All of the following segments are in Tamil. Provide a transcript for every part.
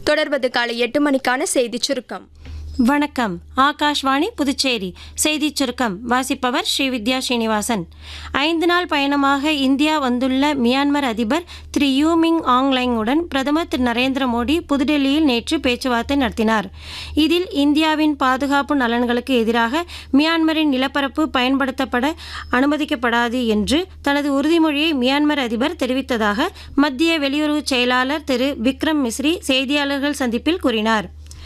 தொடர்வது காலை எட்டு மணிக்கான செய்திச் சுருக்கம் வணக்கம் ஆகாஷ்வாணி புதுச்சேரி செய்திச் சுருக்கம் வாசிப்பவர் ஸ்ரீ வித்யா ஸ்ரீனிவாசன் ஐந்து நாள் பயணமாக இந்தியா வந்துள்ள மியான்மர் அதிபர் திரு யூமிங் ஆங்லைங்குடன் பிரதமர் திரு நரேந்திர மோடி புதுடெல்லியில் நேற்று பேச்சுவார்த்தை நடத்தினார் இதில் இந்தியாவின் பாதுகாப்பு நலன்களுக்கு எதிராக மியான்மரின் நிலப்பரப்பு பயன்படுத்தப்பட அனுமதிக்கப்படாது என்று தனது உறுதிமொழியை மியான்மர் அதிபர் தெரிவித்ததாக மத்திய வெளியுறவு செயலாளர் திரு விக்ரம் மிஸ்ரி செய்தியாளர்கள் சந்திப்பில் கூறினார்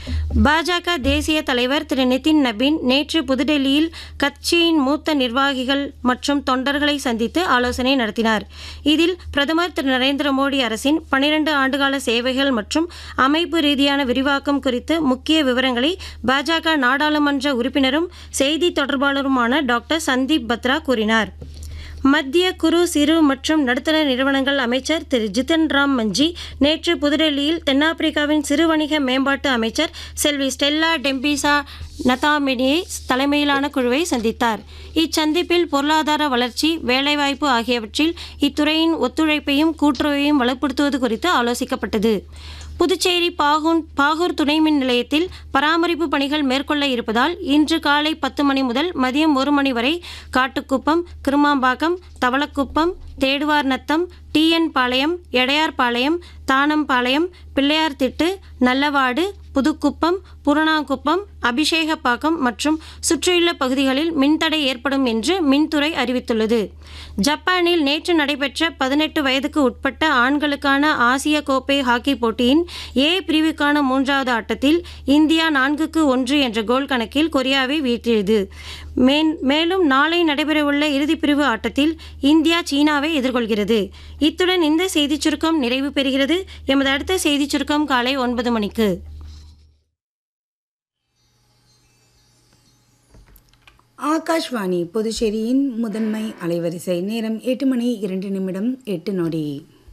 பாஜக தேசிய தலைவர் திரு நிதின் நபீன் நேற்று புதுடெல்லியில் கட்சியின் மூத்த நிர்வாகிகள் மற்றும் தொண்டர்களை சந்தித்து ஆலோசனை நடத்தினார் இதில் பிரதமர் திரு நரேந்திர மோடி அரசின் பனிரெண்டு ஆண்டுகால சேவைகள் மற்றும் அமைப்பு ரீதியான விரிவாக்கம் குறித்து முக்கிய விவரங்களை பாஜக நாடாளுமன்ற உறுப்பினரும் செய்தி தொடர்பாளருமான டாக்டர் சந்தீப் பத்ரா கூறினார் மத்திய குறு சிறு மற்றும் நடுத்தர நிறுவனங்கள் அமைச்சர் திரு ஜிதன் ராம் மஞ்சி நேற்று புதுடெல்லியில் தென்னாப்பிரிக்காவின் சிறு வணிக மேம்பாட்டு அமைச்சர் செல்வி ஸ்டெல்லா டெம்பிசா நதாமெனியை தலைமையிலான குழுவை சந்தித்தார் இச்சந்திப்பில் பொருளாதார வளர்ச்சி வேலைவாய்ப்பு ஆகியவற்றில் இத்துறையின் ஒத்துழைப்பையும் கூட்டுறவையும் வலுப்படுத்துவது குறித்து ஆலோசிக்கப்பட்டது புதுச்சேரி பாகூன் பாகூர் துணை மின் நிலையத்தில் பராமரிப்பு பணிகள் மேற்கொள்ள இருப்பதால் இன்று காலை பத்து மணி முதல் மதியம் ஒரு மணி வரை காட்டுக்குப்பம் கிருமாம்பாக்கம் தவளக்குப்பம் தேடுவார் நத்தம் டிஎன் பாளையம் எடையார்பாளையம் தானம்பாளையம் பிள்ளையார்திட்டு நல்லவாடு புதுக்குப்பம் புறணாங்குப்பம் அபிஷேகப்பாக்கம் மற்றும் சுற்றியுள்ள பகுதிகளில் மின்தடை ஏற்படும் என்று மின்துறை அறிவித்துள்ளது ஜப்பானில் நேற்று நடைபெற்ற பதினெட்டு வயதுக்கு உட்பட்ட ஆண்களுக்கான ஆசிய கோப்பை ஹாக்கி போட்டியின் ஏ பிரிவுக்கான மூன்றாவது ஆட்டத்தில் இந்தியா நான்குக்கு ஒன்று என்ற கோல் கணக்கில் கொரியாவை வீழ்த்தியது மேன் மேலும் நாளை நடைபெறவுள்ள இறுதிப் பிரிவு ஆட்டத்தில் இந்தியா சீனாவை எதிர்கொள்கிறது இத்துடன் இந்த செய்திச் சுருக்கம் நிறைவு பெறுகிறது எமது அடுத்த செய்திச் சுருக்கம் காலை ஒன்பது மணிக்கு ஆகாஷ்வாணி புதுச்சேரியின் முதன்மை அலைவரிசை நேரம் எட்டு மணி இரண்டு நிமிடம் எட்டு நொடி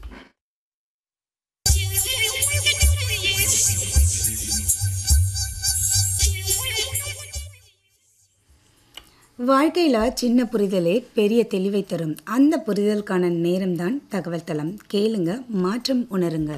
வாழ்க்கையில் சின்ன புரிதலே பெரிய தெளிவை தரும் அந்த புரிதலுக்கான நேரம்தான் தகவல் தளம் கேளுங்க மாற்றம் உணருங்க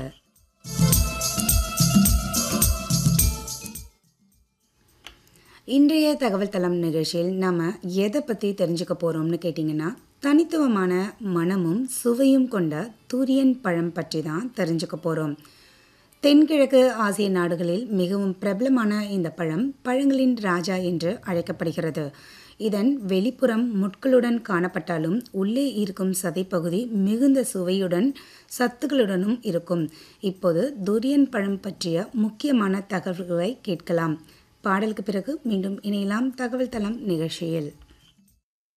இன்றைய தகவல் தளம் நிகழ்ச்சியில் நாம் எதை பற்றி தெரிஞ்சுக்க போகிறோம்னு கேட்டிங்கன்னா தனித்துவமான மனமும் சுவையும் கொண்ட தூரியன் பழம் பற்றி தான் தெரிஞ்சுக்க போகிறோம் தென்கிழக்கு ஆசிய நாடுகளில் மிகவும் பிரபலமான இந்த பழம் பழங்களின் ராஜா என்று அழைக்கப்படுகிறது இதன் வெளிப்புறம் முட்களுடன் காணப்பட்டாலும் உள்ளே இருக்கும் சதைப்பகுதி மிகுந்த சுவையுடன் சத்துக்களுடனும் இருக்கும் இப்போது துரியன் பழம் பற்றிய முக்கியமான தகவல்களை கேட்கலாம் பாடலுக்கு பிறகு மீண்டும் இணையலாம் தகவல் தளம் நிகழ்ச்சியில்